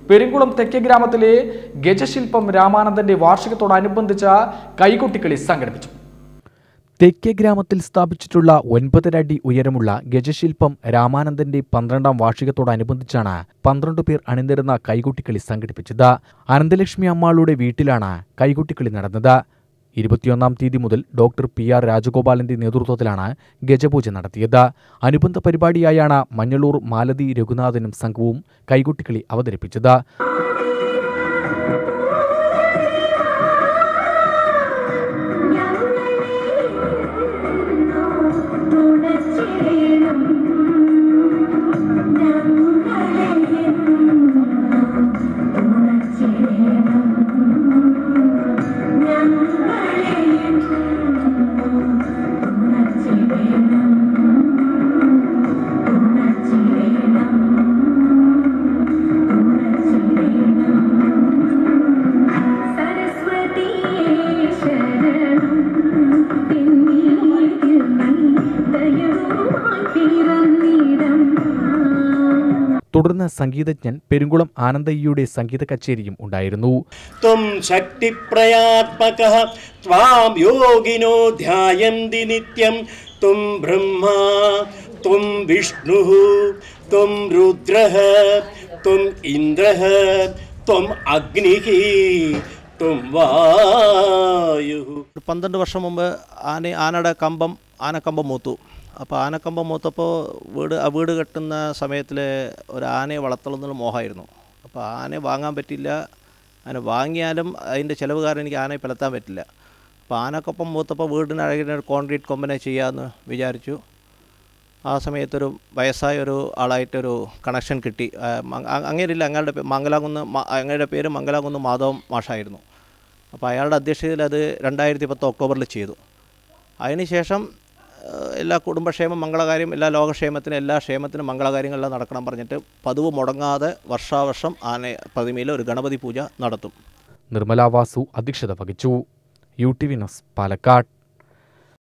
പെരുങ്കുളം തെക്കേ ഗ്രാമത്തിലെ ഗജശില്പം രാമാനന്ദന്റെ വാർഷികത്തോടനുബന്ധിച്ച കൈകൊട്ടിക്കളി സംഘടിപ്പിച്ചു തെക്കേ ഗ്രാമത്തിൽ സ്ഥാപിച്ചിട്ടുള്ള ഒൻപതര അടി ഉയരമുള്ള ഗജശില്പം രാമാനന്ദന്റെ പന്ത്രണ്ടാം വാർഷികത്തോടനുബന്ധിച്ചാണ് പന്ത്രണ്ട് പേർ അണിനിരുന്ന കൈകൊട്ടിക്കളി സംഘടിപ്പിച്ചത് അനന്തലക്ഷ്മി അമ്മാളുടെ വീട്ടിലാണ് കൈകൊട്ടിക്കളി നടന്നത് ഇരുപത്തിയൊന്നാം തീയതി മുതൽ ഡോക്ടർ പി ആർ രാജഗോപാലിന്റെ നേതൃത്വത്തിലാണ് ഗജപൂജ നടത്തിയത് അനുബന്ധ പരിപാടിയായാണ് മഞ്ഞളൂർ മാലതി രഘുനാഥനും സംഘവും കൈകൊട്ടിക്കളി അവതരിപ്പിച്ചത് സരസ്വതി ശരണം പിന്നീതിൽ നീ ദയവുമായി പിറന്നിടം തുടർന്ന് സംഗീതജ്ഞൻ പെരുങ്കുളം ആനന്ദയ്യയുടെ സംഗീത കച്ചേരിയും ഉണ്ടായിരുന്നു त्वं शक्तिप्रयात्मकः त्वां योगिनो ध्यायन्ति नित्यं त्वं ब्रह्मा त्वं विष्णुः त्वं रुद्रः त्वम् इन्द्रः त्वम् अग्निः त्वं वायुः ഒരു പന്ത്രണ്ട് വർഷം മുമ്പ് ആന ആനയുടെ കമ്പം ആനക്കമ്പം മൂത്തു അപ്പോൾ ആനക്കമ്പം മൂത്തപ്പോൾ വീട് ആ വീട് കെട്ടുന്ന സമയത്തിൽ ഒരു ആനയെ വളർത്തണമെന്നുള്ള മോഹമായിരുന്നു അപ്പോൾ ആനയെ വാങ്ങാൻ പറ്റില്ല ആന വാങ്ങിയാലും അതിൻ്റെ ചിലവ് കാരണം എനിക്ക് ആനയെ പിളർത്താൻ പറ്റില്ല അപ്പോൾ ആനക്കൊപ്പം മൂത്തപ്പോൾ വീടിന് അഴകിന് ഒരു കോൺക്രീറ്റ് കൊമ്പനെ ചെയ്യാമെന്ന് വിചാരിച്ചു ആ സമയത്തൊരു വയസ്സായ ഒരു ആളായിട്ടൊരു കണക്ഷൻ കിട്ടി ആ, മ- അ- അങ്ങേരില്ല അങ്ങയുടെ പേ- മംഗലാകുന്ന് മ- അങ്ങയുടെ പേര് മംഗലാകുന്ന് മാധവം മാഷായിരുന്നു അപ്പോൾ അയാളുടെ അധ്യക്ഷതയിൽ അത് രണ്ടായിരത്തി പത്ത് ഒക്ടോബറിൽ ചെയ്തു അതിനുശേഷം ആ, എല്ലാ കുടുംബക്ഷേമം മംഗളകാര്യം എല്ലാ ലോകക്ഷേമത്തിനും എല്ലാ ക്ഷേമത്തിനും മംഗളകാര്യങ്ങളെല്ലാം നടക്കണം പറഞ്ഞിട്ട് പതിവ് മുടങ്ങാതെ വർഷാവർഷം ആന പ്രതിമയിൽ ഒരു ഗണപതി പൂജ നടത്തും നിർമ്മല വാസു അധ്യക്ഷത വഹിച്ചു U T V news Palakkad